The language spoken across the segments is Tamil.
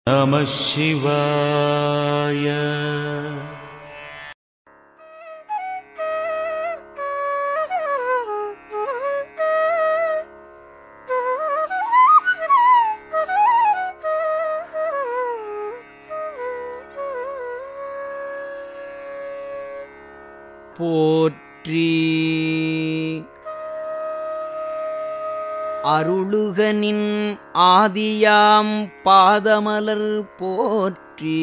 நம சிவாய போற்றி அருளுகனின் ஆதியாம் பாதமலர் போற்றி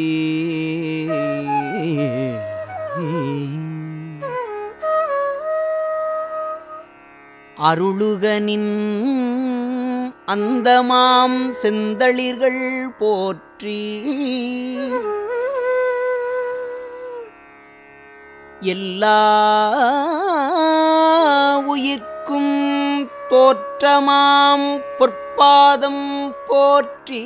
அருளுகனின் அந்தமாம் செந்தளிர்கள் போற்றி எல்லா உயிர்க்கும் தோற்றமாம் பொற்பாதம் போற்றி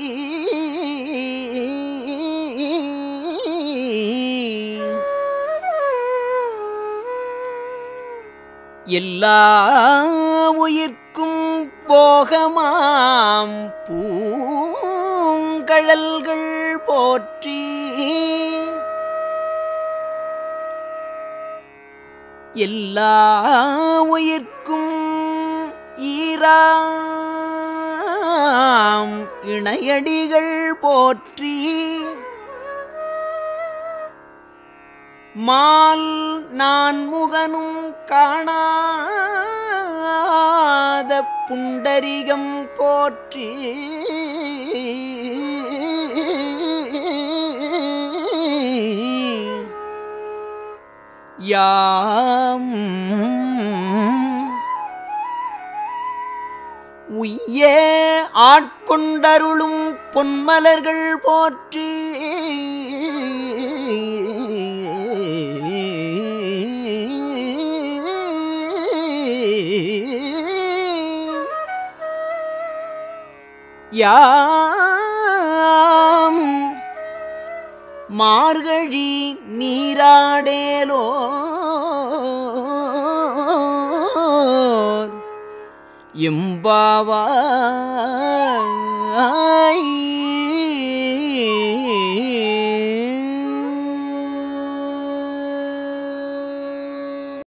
எல்லா உயிர்க்கும் போகமாம் பூங்கழல்கள் போற்றி எல்லா உயிர்க்கும் ஈராம் இணையடிகள் போற்றி மால் நான் முகனும் காணாத புண்டரிகம் போற்றி யாம் உய்ய ஆட்கொண்டருளும் பொன்மலர்கள் போற்றி யாம் மார்கழி நீராடேலோ எம்பாவாய்